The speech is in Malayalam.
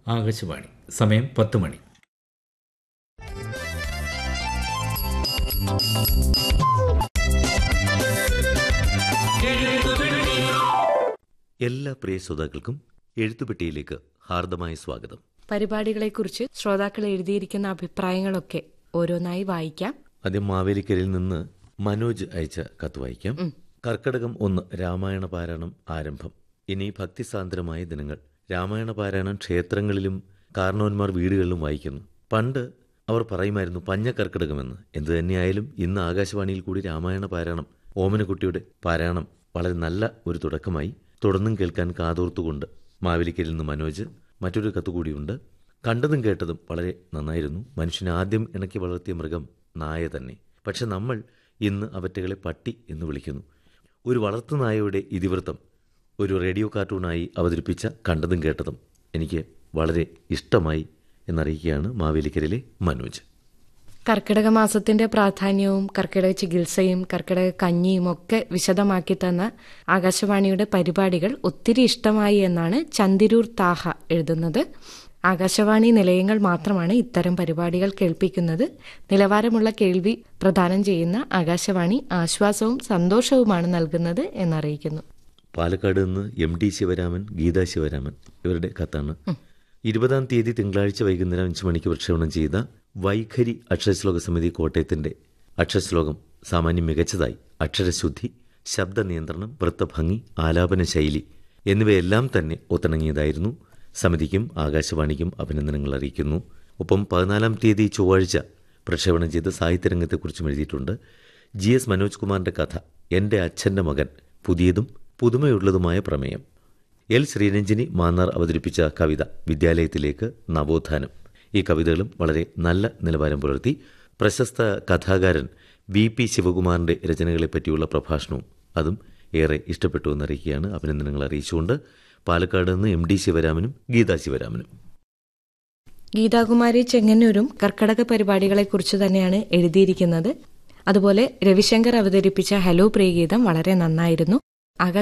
ആകാശവാണി സമയം പത്ത് മണി എല്ലാ പ്രിയ ശ്രോതാക്കൾക്കും എഴുത്തുപെട്ടിയിലേക്ക് ഹാർദമായ സ്വാഗതം പരിപാടികളെക്കുറിച്ച് ശ്രോതാക്കൾ എഴുതിയിരിക്കുന്ന അഭിപ്രായങ്ങളൊക്കെ ഓരോന്നായി വായിക്കാം ആദ്യം മാവേലിക്കരയിൽ നിന്ന് മനോജ് അയച്ച കത്ത് വായിക്കാം കർക്കടകം ഒന്ന് രാമായണ പാരായണം ആരംഭം ഇനി ഭക്തിസാന്ദ്രമായ ദിനങ്ങൾ രാമായണ പാരായണം ക്ഷേത്രങ്ങളിലും കാരണവന്മാർ വീടുകളിലും വായിക്കുന്നു പണ്ട് അവർ പറയുമായിരുന്നു പഞ്ഞ കർക്കിടകമെന്ന് എന്തു തന്നെയായാലും ഇന്ന് ആകാശവാണിയിൽ കൂടി രാമായണ പാരായണം ഓമനക്കുട്ടിയുടെ പാരായണം വളരെ നല്ല ഒരു തുടക്കമായി തുടർന്നും കേൾക്കാൻ കാതോർത്തുകൊണ്ട് മാവേലിക്കരിൽ നിന്ന് മനോജ് മറ്റൊരു കത്ത് കൂടിയുണ്ട് കണ്ടതും കേട്ടതും വളരെ നന്നായിരുന്നു മനുഷ്യനെ ആദ്യം ഇണക്കി വളർത്തിയ മൃഗം നായ തന്നെ പക്ഷെ നമ്മൾ ഇന്ന് അവറ്റകളെ പട്ടി എന്ന് വിളിക്കുന്നു ഒരു വളർത്തുനായയുടെ ഇതിവൃത്തം ഒരു റേഡിയോ കാർട്ടൂണായി അവതരിപ്പിച്ച കണ്ടതും കേട്ടതും എനിക്ക് വളരെ ഇഷ്ടമായി എന്നറിയിക്കുകയാണ് മാവേലിക്കരയിലെ മനോജ് കർക്കിടക മാസത്തിന്റെ പ്രാധാന്യവും കർക്കിടക ചികിത്സയും കർക്കിടക കഞ്ഞിയും ഒക്കെ വിശദമാക്കി തന്ന ആകാശവാണിയുടെ പരിപാടികൾ ഒത്തിരി ഇഷ്ടമായി എന്നാണ് ചന്തിരൂർ താഹ എഴുതുന്നത് ആകാശവാണി നിലയങ്ങൾ മാത്രമാണ് ഇത്തരം പരിപാടികൾ കേൾപ്പിക്കുന്നത് നിലവാരമുള്ള കേൾവി പ്രദാനം ചെയ്യുന്ന ആകാശവാണി ആശ്വാസവും സന്തോഷവുമാണ് നൽകുന്നത് എന്നറിയിക്കുന്നു പാലക്കാട് നിന്ന് എം ഡി ശിവരാമൻ ഗീതാ ശിവരാമൻ ഇവരുടെ കത്താണ് ഇരുപതാം തീയതി തിങ്കളാഴ്ച വൈകുന്നേരം അഞ്ച് മണിക്ക് പ്രക്ഷേപണം ചെയ്ത വൈഖരി അക്ഷരശ്ലോക സമിതി കോട്ടയത്തിന്റെ അക്ഷരശ്ലോകം സാമാന്യം മികച്ചതായി അക്ഷരശുദ്ധി ശബ്ദ നിയന്ത്രണം വൃത്തഭംഗി ആലാപന ശൈലി എന്നിവയെല്ലാം തന്നെ ഒത്തിണങ്ങിയതായിരുന്നു സമിതിക്കും ആകാശവാണിക്കും അഭിനന്ദനങ്ങൾ അറിയിക്കുന്നു ഒപ്പം പതിനാലാം തീയതി ചൊവ്വാഴ്ച പ്രക്ഷേപണം ചെയ്ത സാഹിത്യരംഗത്തെക്കുറിച്ചും എഴുതിയിട്ടുണ്ട് ജി എസ് മനോജ് കുമാറിന്റെ കഥ എൻ്റെ അച്ഛൻ്റെ മകൻ പുതിയതും പുതുമയുള്ളതുമായ പ്രമേയം എൽ ശ്രീരഞ്ജിനി മാന്നാർ അവതരിപ്പിച്ച കവിത വിദ്യാലയത്തിലേക്ക് നവോത്ഥാനം ഈ കവിതകളും വളരെ നല്ല നിലവാരം പുലർത്തി പ്രശസ്ത കഥാകാരൻ വി പി ശിവകുമാറിന്റെ രചനകളെപ്പറ്റിയുള്ള പ്രഭാഷണവും അതും ഏറെ ഇഷ്ടപ്പെട്ടു എന്നറിയിക്കുകയാണ് അഭിനന്ദനങ്ങൾ അറിയിച്ചുകൊണ്ട് പാലക്കാട് നിന്ന് എം ഡി ശിവരാമനും ഗീതാ ശിവരാമനും ഗീതാകുമാരി ചെങ്ങന്നൂരും കർക്കടക പരിപാടികളെക്കുറിച്ച് തന്നെയാണ് എഴുതിയിരിക്കുന്നത് അതുപോലെ രവിശങ്കർ അവതരിപ്പിച്ച ഹലോ പ്രിയഗീതം വളരെ നന്നായിരുന്നു ആകാശ